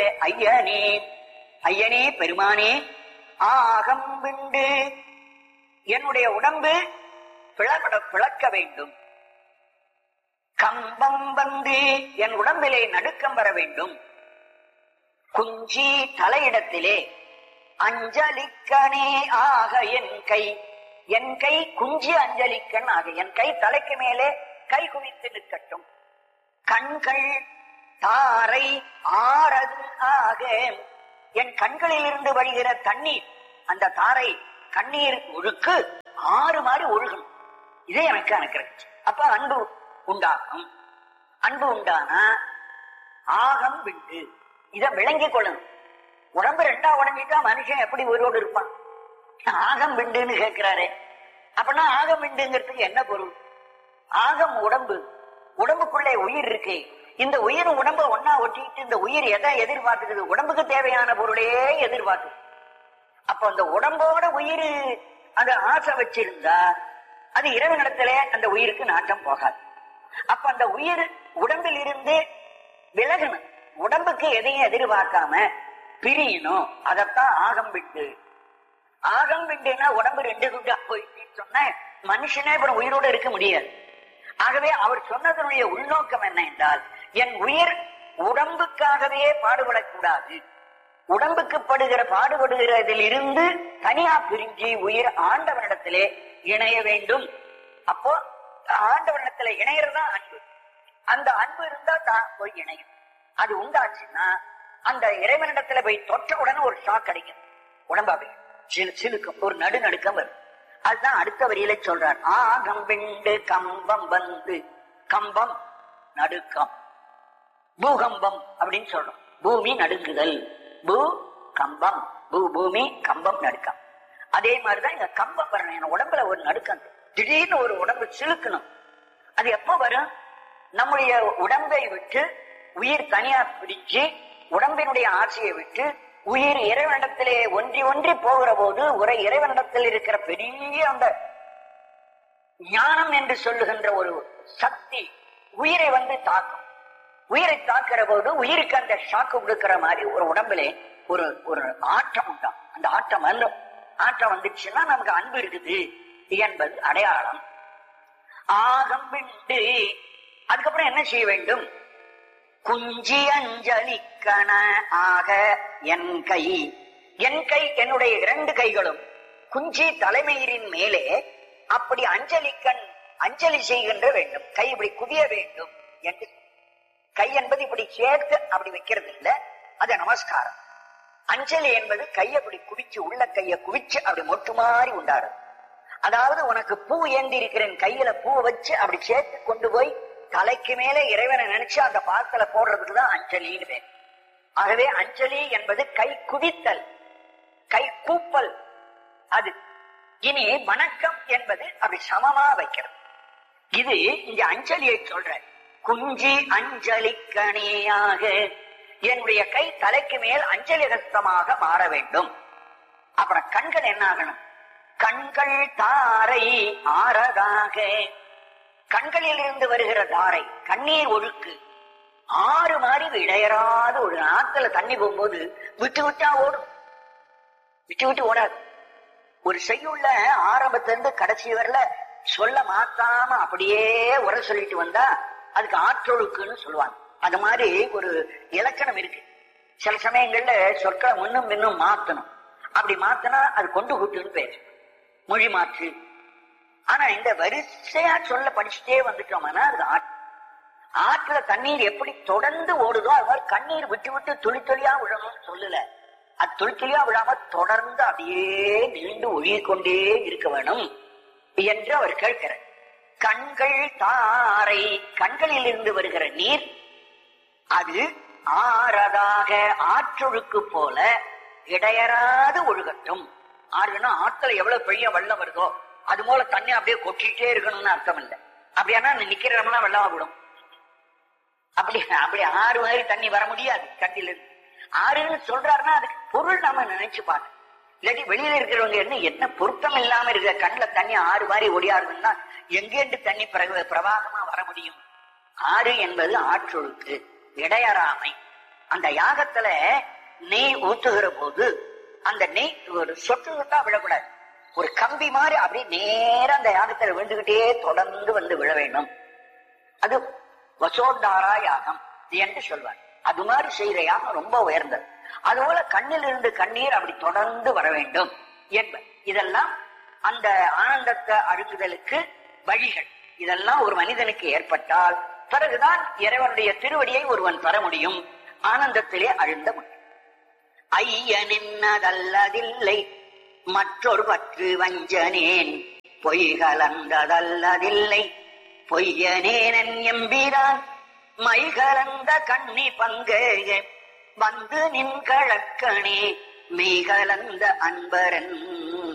ஐயனே ஐயனே பெருமானே ஆகம் விண்டு என்னுடைய உடம்பு பிளபட பிளக்க வேண்டும் கம்பம் வந்து என் உடம்பிலே நடுக்கம் வர வேண்டும் குஞ்சி தலையிடத்திலே அஞ்சலிக்கனே ஆக என் கை என் கை குஞ்சி அஞ்சலிக்கன் ஆக என் கை தலைக்கு மேலே கை குவித்து நிற்கட்டும் கண்கள் தாரை ஆறது ஆக என் கண்களில் இருந்து வழிகிற தண்ணீர் அந்த தாரை கண்ணீர் ஒழுக்கு ஆறு மாதிரி ஒழுகணும் இதே எனக்கு அனுக்கிறது அப்ப அன்பு உண்டாகும் அன்பு உண்டானா ஆகம் விட்டு இத விளங்கிக் கொள்ளணும் உடம்பு ரெண்டா உடஞ்சிட்டா மனுஷன் எப்படி உயிரோடு இருப்பான் ஆகம் விண்டுன்னு கேட்கிறாரே அப்படின்னா ஆகம் விண்டுங்கிறதுக்கு என்ன பொருள் ஆகம் உடம்பு உடம்புக்குள்ளே உயிர் இருக்கு இந்த உயிர் உடம்ப ஒன்னா ஒட்டிட்டு இந்த உயிர் எதை எதிர்பார்க்குது உடம்புக்கு தேவையான பொருளே எதிர்பார்க்குது அப்ப அந்த உடம்போட உயிர் அந்த ஆசை வச்சிருந்தா அது இறைவனிடத்திலே அந்த உயிருக்கு நாட்டம் போகாது அப்ப அந்த உயிர் உடம்பில் இருந்து விலகணும் உடம்புக்கு எதையும் எதிர்பார்க்காம பிரியணும் அதத்தான் ஆகம் விட்டு ஆகம் விட்டுனா உடம்பு ரெண்டு துண்டா போயிட்டு சொன்ன மனுஷனே அப்புறம் உயிரோடு இருக்க முடியாது ஆகவே அவர் சொன்னதனுடைய உள்நோக்கம் என்ன என்றால் என் உயிர் உடம்புக்காகவே பாடுபடக்கூடாது உடம்புக்கு படுகிற பாடுபடுகிறதில் இருந்து தனியா பிரிஞ்சு உயிர் ஆண்டவனிடத்திலே இணைய வேண்டும் அப்போ ஆண்டவனிடத்துல இணையறதா அன்பு அந்த அன்பு இருந்தா தான் போய் இணையும் அது உண்டாச்சுன்னா அந்த இறைவனிடத்துல போய் தொட்ட உடனே ஒரு ஷாக் கிடைக்கும் உடம்பாவே சிலு சிலுக்கும் ஒரு நடு நடுக்கம் வரும் அதுதான் அடுத்த வரியில சொல்றார் ஆகம் விண்டு கம்பம் வந்து கம்பம் நடுக்கம் பூகம்பம் அப்படின்னு சொல்றோம் பூமி நடுங்குதல் பூ கம்பம் பூ பூமி கம்பம் நடுக்கம் அதே மாதிரிதான் இந்த கம்பம் வரணும் என் உடம்புல ஒரு நடுக்கம் திடீர்னு ஒரு உடம்பு சிலுக்கணும் அது எப்ப வரும் நம்முடைய உடம்பை விட்டு உயிர் தனியா பிடிச்சு உடம்பினுடைய ஆசையை விட்டு உயிர் இறைவனிடத்திலே ஒன்றி ஒன்றி போகிற போது ஒரு இறைவனிடத்தில் இருக்கிற பெரிய அந்த ஞானம் என்று சொல்லுகின்ற ஒரு சக்தி உயிரை வந்து தாக்கும் உயிரை தாக்குற போது உயிருக்கு அந்த ஷாக்கு கொடுக்கிற மாதிரி ஒரு உடம்புல ஒரு ஒரு ஆட்டம் உண்டாம் அந்த ஆட்டம் வந்து ஆட்டம் வந்துச்சுன்னா நமக்கு அன்பு இருக்குது என்பது அடையாளம் ஆகம் விண்டு அதுக்கப்புறம் என்ன செய்ய வேண்டும் குஞ்சி அஞ்சலிக்கண ஆக என் கை என் கை என்னுடைய இரண்டு கைகளும் குஞ்சி தலைமையிரின் மேலே அப்படி அஞ்சலிக்கண் அஞ்சலி செய்கின்ற வேண்டும் கை இப்படி குவிய வேண்டும் என்று கை என்பது இப்படி சேர்த்து அப்படி வைக்கிறது இல்ல அது நமஸ்காரம் அஞ்சலி என்பது கையை அப்படி குவிச்சு உள்ள கைய குவிச்சு அப்படி மொட்டு மாதிரி உண்டாடுது அதாவது உனக்கு பூ ஏந்தி இருக்கிறேன் கையில பூ வச்சு அப்படி சேர்த்து கொண்டு போய் தலைக்கு மேலே இறைவனை நினைச்சு அந்த பாத்திர போடுறதுக்கு தான் அஞ்சலின்னு பேர் ஆகவே அஞ்சலி என்பது கை குவித்தல் கை கூப்பல் அது இனி வணக்கம் என்பது அப்படி சமமா வைக்கிறது இது இங்க அஞ்சலியை சொல்ற குஞ்சி அஞ்சலி கணியாக என்னுடைய கை தலைக்கு மேல் அஞ்சலி ஹஸ்தமாக மாற வேண்டும் அப்புறம் கண்கள் என்ன ஆகணும் கண்கள் தாரை ஆறதாக கண்களில் இருந்து வருகிற தாரை கண்ணீர் ஒழுக்கு ஆறு மாதிரி இடையறாத ஒரு ஆத்துல தண்ணி போகும்போது விட்டு விட்டா ஓடும் விட்டு விட்டு ஓடாது ஒரு செய்யுள்ள ஆரம்பத்திலிருந்து கடைசி வரல சொல்ல மாத்தாம அப்படியே உர சொல்லிட்டு வந்தா அதுக்கு ஆற்றொழுக்குன்னு சொல்லுவாங்க அது மாதிரி ஒரு இலக்கணம் இருக்கு சில சமயங்கள்ல சொற்களை முன்னும் பின்னும் மாத்தணும் அப்படி மாத்தினா அது கொண்டு கூட்டுன்னு பேரு மொழி மாற்று ஆனா இந்த வரிசையா சொல்ல படிச்சுட்டே வந்துட்டோம்னா அது ஆற்று ஆற்றுல தண்ணீர் எப்படி தொடர்ந்து ஓடுதோ அது மாதிரி கண்ணீர் விட்டு விட்டு துளி துளியா விழணும்னு சொல்லல அது துளி துளியா விழாம தொடர்ந்து அப்படியே நீண்டு ஒழுகிக் கொண்டே இருக்க வேணும் என்று அவர் கேட்கிறார் கண்கள் தாரை கண்களில் இருந்து வருகிற நீர் அது ஆறதாக ஆற்றொழுக்கு போல இடையறாது ஒழுகட்டும் ஆறுனா ஆத்துல எவ்வளவு பெரிய வெள்ளம் வருதோ அது போல தண்ணி அப்படியே கொட்டிட்டே இருக்கணும்னு அர்த்தம் இல்லை அப்படியானா நிக்கிற இடமெல்லாம் வெள்ளமா விடும் அப்படி அப்படி ஆறு மாதிரி தண்ணி வர முடியாது கண்ணில இருந்து ஆறுன்னு சொல்றாருன்னா அதுக்கு பொருள் நாம நினைச்சு பார்க்கணும் இல்லாட்டி வெளியில இருக்கிறவங்க என்ன என்ன பொருத்தம் இல்லாம இருக்கிற கண்ணுல தண்ணி ஆறு மாதிரி ஒடியாருதுன்னா எங்கேண்டு தண்ணி பிறகு பிரவாகமா வர முடியும் ஆறு என்பது ஆற்றொழுக்கு இடையறாமை அந்த யாகத்துல நெய் ஊத்துகிற போது அந்த நெய் ஒரு சொட்டு சொட்டா விழக்கூடாது ஒரு கம்பி மாதிரி அப்படியே நேரா அந்த யாகத்துல விழுந்துகிட்டே தொடர்ந்து வந்து விழ வேண்டும் அது வசோத்தாரா யாகம் என்று சொல்வார் அது மாதிரி செய்யற யாகம் ரொம்ப உயர்ந்தது அதுபோல கண்ணில் இருந்து கண்ணீர் அப்படி தொடர்ந்து வர வேண்டும் என்ப இதெல்லாம் அந்த ஆனந்தத்தை அழுகுதலுக்கு வழிகள் இதெல்லாம் ஒரு மனிதனுக்கு ஏற்பட்டால் பிறகுதான் இறைவனுடைய திருவடியை ஒருவன் பெற முடியும் ஆனந்தத்திலே அழுந்த முடியும் ஐயனின்னதல்லதில்லை மற்றொரு பற்று வஞ்சனேன் பொய் கலந்ததல்லதில்லை பொய்யனேனன் எம்பிரான் மை கலந்த கண்ணி பங்கேக வந்து நின் கழக்கணே மெய் கலந்த அன்பரன்